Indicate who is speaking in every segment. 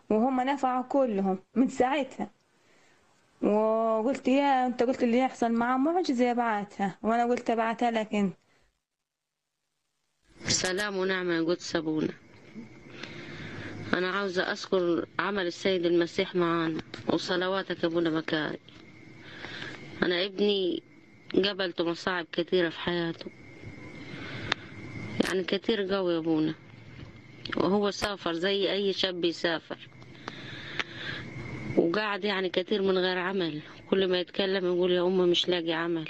Speaker 1: وهم نفعوا كلهم من ساعتها وقلت يا انت قلت اللي يحصل معاه معجزة ابعتها وانا قلت ابعتها لك انت
Speaker 2: سلام ونعمة يا قدس أبونا أنا عاوزة أذكر عمل السيد المسيح معانا وصلواتك يا أبونا مكاري أنا ابني قابلته مصاعب كثيرة في حياته يعني كتير قوي يا أبونا وهو سافر زي أي شاب يسافر وقاعد يعني كتير من غير عمل كل ما يتكلم يقول يا أمي مش لاقي عمل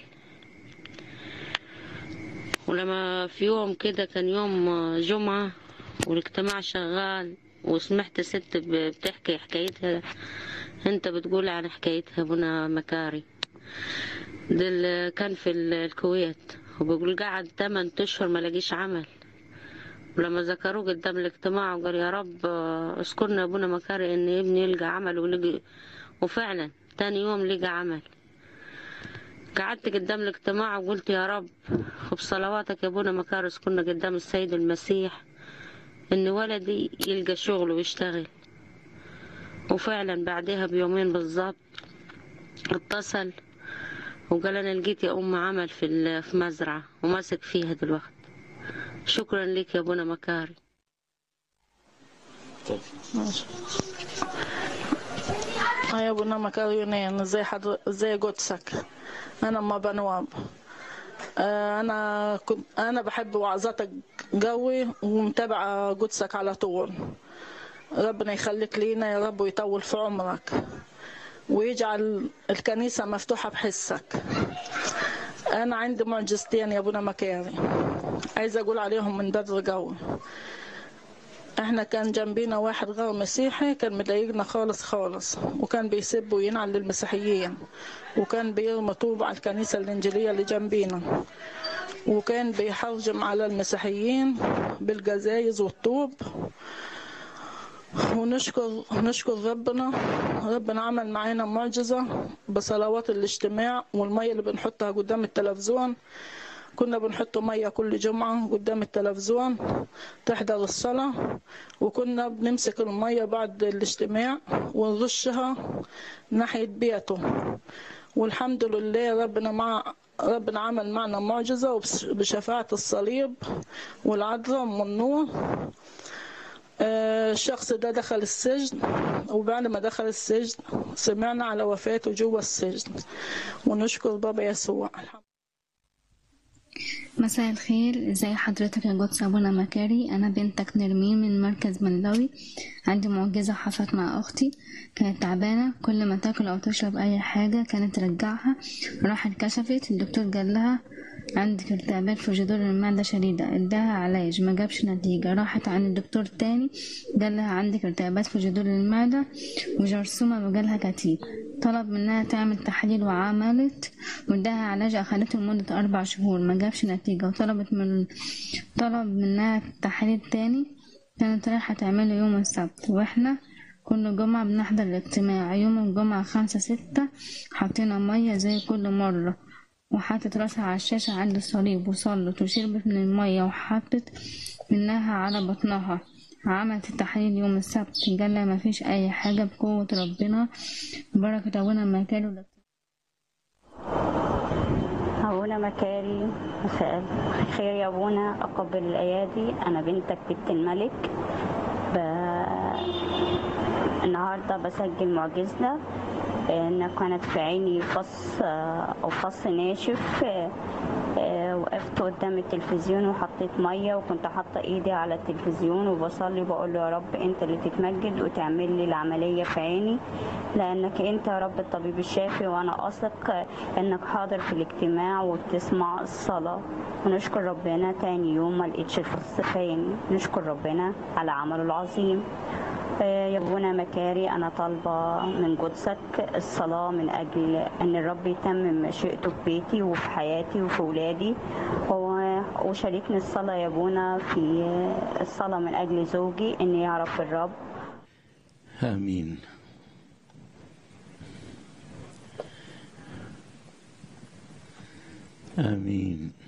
Speaker 2: ولما في يوم كده كان يوم جمعة والاجتماع شغال وسمعت ست ب- بتحكي حكايتها انت بتقول عن حكايتها ابونا مكاري ده اللي كان في ال- الكويت وبيقول قعد 8 اشهر ما لقيش عمل ولما ذكروه قدام الاجتماع وقال يا رب آه، اذكرنا يا ابونا مكاري ان ابني يلقى عمل ولقي وفعلا تاني يوم لقى عمل قعدت قدام الاجتماع وقلت يا رب وبصلواتك يا ابونا مكارس كنا قدام السيد المسيح ان ولدي يلقى شغل ويشتغل وفعلا بعدها بيومين بالظبط اتصل وقال انا لقيت يا ام عمل في ال- في مزرعه وماسك فيها دلوقتي شكرا لك يا ابونا مكاري
Speaker 3: اه يا ابونا مكاري يونان ازاي حضر ازاي قدسك انا ام بنواب آه، انا كنت انا بحب وعظاتك قوي ومتابعه قدسك على طول ربنا يخليك لينا يا رب ويطول في عمرك ويجعل الكنيسة مفتوحة بحسك أنا عندي معجزتين يا أبونا مكاري عايزة أقول عليهم من بدر قوي احنا كان جنبينا واحد غير مسيحي كان مضايقنا خالص خالص وكان بيسب وينعل للمسيحيين وكان بيرمي طوب على الكنيسة الإنجيلية اللي جنبينا وكان بيحرجم على المسيحيين بالجزايز والطوب ونشكر نشكر ربنا ربنا عمل معانا معجزة بصلوات الاجتماع والمية اللي بنحطها قدام التلفزيون كنا بنحط مية كل جمعة قدام التلفزيون تحضر الصلاة وكنا بنمسك المية بعد الاجتماع ونرشها ناحية بيته والحمد لله ربنا مع ربنا عمل معنا معجزة وبشفاعة الصليب والعذراء والنور آه، الشخص ده دخل السجن وبعد ما دخل السجن سمعنا على وفاته جوه السجن ونشكر بابا يسوع
Speaker 4: مساء الخير ازي حضرتك يا قدس ابونا مكاري انا بنتك نرمين من مركز مندوي عندي معجزة حصلت مع اختي كانت تعبانة كل ما تاكل او تشرب اي حاجة كانت ترجعها راحت كشفت الدكتور قال لها عندك التهابات في جذور المعدة شديدة اداها علاج ما جابش نتيجة راحت عند الدكتور تاني قال لها عندك التهابات في جذور المعدة وجرثومة وجالها كتير طلب منها تعمل تحاليل وعملت واداها علاج اخدته لمدة اربع شهور ما جابش نتيجة وطلبت من طلب منها تحاليل تاني كانت رايحة تعمله يوم السبت واحنا كل جمعة بنحضر الاجتماع يوم الجمعة خمسة ستة حطينا مية زي كل مرة وحطت راسها على الشاشة عند الصليب وصلت وشربت من المية وحطت منها على بطنها عملت التحاليل يوم السبت قال لها مفيش أي حاجة بقوة ربنا بركة أبونا مكانه
Speaker 5: أبونا مكاري مساء الخير يا أبونا أقبل الأيادي أنا بنتك بنت الملك ب... النهاردة بسجل معجزة إن كانت في عيني فص أو فص ناشف آه، وقفت قدام التلفزيون وحطيت مية وكنت حاطة ايدي على التلفزيون وبصلي بقول له يا رب انت اللي تتمجد وتعمل لي العملية في عيني لانك انت يا رب الطبيب الشافي وانا اثق انك حاضر في الاجتماع وبتسمع الصلاة ونشكر ربنا تاني يوم ما لقيتش الفص في عيني نشكر ربنا على عمله العظيم آه، يا ابونا مكاري انا طالبه من قدسك الصلاه من اجل ان الرب يتمم مشيئته في بيتي وفي حياتي وفي ولادي و- وشاركني الصلاه يا ابونا في الصلاه من اجل زوجي ان يعرف الرب
Speaker 6: آمين آمين